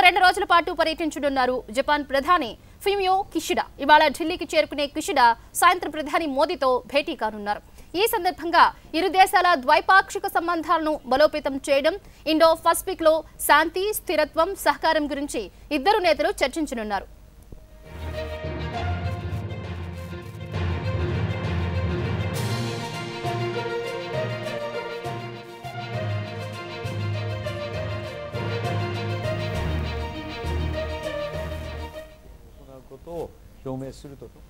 రెండు రోజుల పాటు పర్యటించనున్నారు జపాన్ ప్రధాని ఫిమియో కిషిడా ఇవాళ ఢిల్లీకి చేరుకునే కిషిడా సాయంత్రం ప్రధాని మోదీతో భేటీ కానున్నారు ఈ సందర్భంగా ఇరు దేశాల ద్వైపాక్షిక సంబంధాలను బలోపేతం చేయడం ఇండో పసిఫిక్ లో శాంతి స్థిరత్వం సహకారం గురించి ఇద్దరు నేతలు చర్చించనున్నారు 行うことを表明するとと。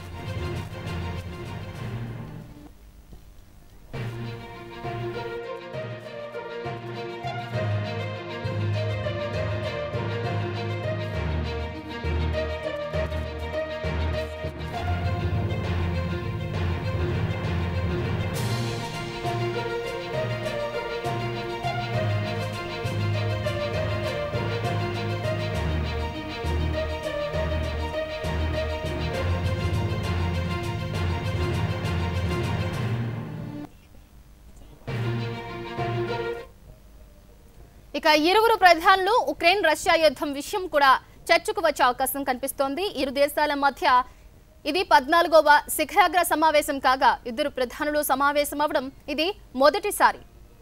ఇక ఇరువురు ప్రధానులు ఉక్రెయిన్ రష్యా యుద్ధం విషయం కూడా చర్చకు వచ్చే అవకాశం కనిపిస్తోంది ఇరు దేశాల మధ్య ఇది పద్నాలుగవ శిఖరాగ్ర సమావేశం కాగా ఇద్దరు ప్రధానులు సమావేశం అవడం ఇది మొదటిసారి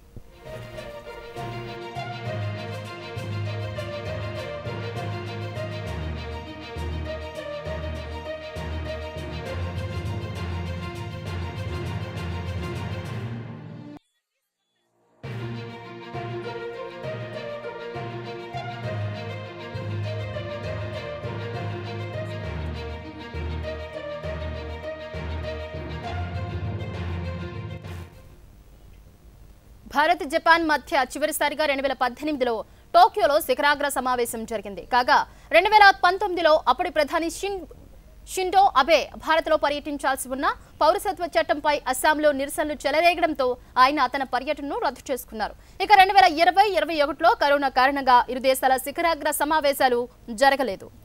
భారత్ జపాన్ మధ్య చివరిసారిగా రెండు వేల పద్దెనిమిదిలో టోక్యోలో శిఖరాగ్ర సమావేశం జరిగింది కాగా రెండు వేల పంతొమ్మిదిలో అప్పటి ప్రధాని షిన్ షిండో అబే భారత్లో పర్యటించాల్సి ఉన్న పౌరసత్వ చట్టంపై అస్సాంలో నిరసనలు చెలరేగడంతో ఆయన తన పర్యటనను రద్దు చేసుకున్నారు ఇక రెండు వేల ఇరవై ఇరవై ఒకటిలో కరోనా కారణంగా ఇరు దేశాల శిఖరాగ్ర సమావేశాలు జరగలేదు